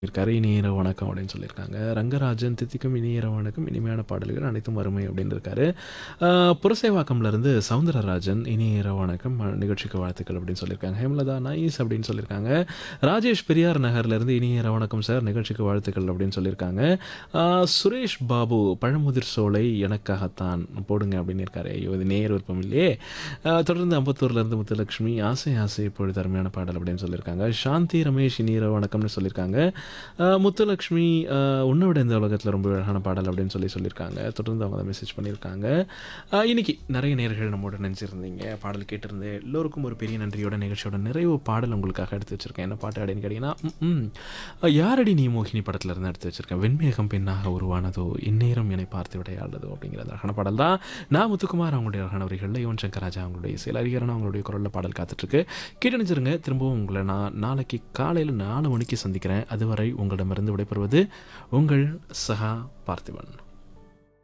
இருக்காரு இனிய இரவு வணக்கம் அப்படின்னு சொல்லியிருக்காங்க ரங்கராஜன் தித்திக்கும் இனிய இரவு வணக்கம் இனிமையான பாடல்கள் அனைத்தும் அருமை அப்படின்னு இருக்காரு ஆஹ் புரசேவாக்கம்ல இருந்து சவுந்தரராஜன் இனிய இரவு வணக்கம் ம- நிகழ்ச்சிக்கு வாழ்த்துக்கள் அப்படின்னு சொல்லியிருக்காங்க ஹேமலதா நைஸ் அப்படின்னு சொல்லியிருக்காங்க ராஜேஷ் பெரியார் நகர்ல இருந்து இனிய இரவு வணக்கம் சார் நிகழ்ச்சிக்கு வாழ்த்துக்கள் அப்படின்னு சொல்லியிருக்காங்க ஆஹ் சுரேஷ் பாபு பழமுதிர் சோலை எனக்காகத்தான் போடுங்க அப்படின்னு இருக்காரு ஐயோ இது நேர் விருப்பம் இல்லையே ஆஹ் தொடர்ந்து அம்பத்தூர்ல இருந்து முத்துலட்சுமி ஆசை ஆசை இப்பொழுது அருமையான பாடல் அப்படின்னு சொல்லியிருக்காங்க சாந்தி ரமேஷ் இனிய இரவு வணக்கம்னு சொல்லியிருக்காங்க ஆஹ் முத்துலக்ஷ்மி ஆஹ் உன்னை விட இந்த உலகத்தில் ரொம்ப அழகான பாடல் அப்படின்னு சொல்லி சொல்லியிருக்காங்க தொடர்ந்து அவங்க மெசேஜ் பண்ணியிருக்காங்க ஆஹ் இன்னைக்கு நிறைய நேர்கள் நம்மோட நினைச்சிருந்தீங்க பாடல் கேட்டிருந்து எல்லோருக்கும் ஒரு பெரிய நன்றியோட நிகழ்ச்சியோட நிறைவு பாடல் உங்களுக்காக எடுத்து வச்சிருக்கேன் என்ன பாட்டு அப்படின்னு கேட்டிங்கன்னா ம், ம். ஆஹ் யாரடி நீ மோகினி படத்துல இருந்து எடுத்து வச்சிருக்கேன் வெண்மேகம் பெண்ணாக உருவானதோ இந்நேரம் என்னை பார்த்து விடையாடுதோ அப்படிங்கிற அந்த அழகான பாடல் தான் நான் முத்துக்குமார் அவங்களுடைய அழகான வரிகளில் யுவன் சங்கர் ராஜா அவங்களுடைய சில அறிஞரான அவங்களுடைய குரலில் பாடல் காத்துட்ருக்கு கேட்டு நினைச்சிருங்க திரும்பவும் உங்களை நான் நாளைக்கு காலையில் நாலு மணிக்கு சந்திக்கிறேன் அதுவரை உங்களிடமிருந்து விடைபெறுவது உங்கள் சகா பார்த்திபன்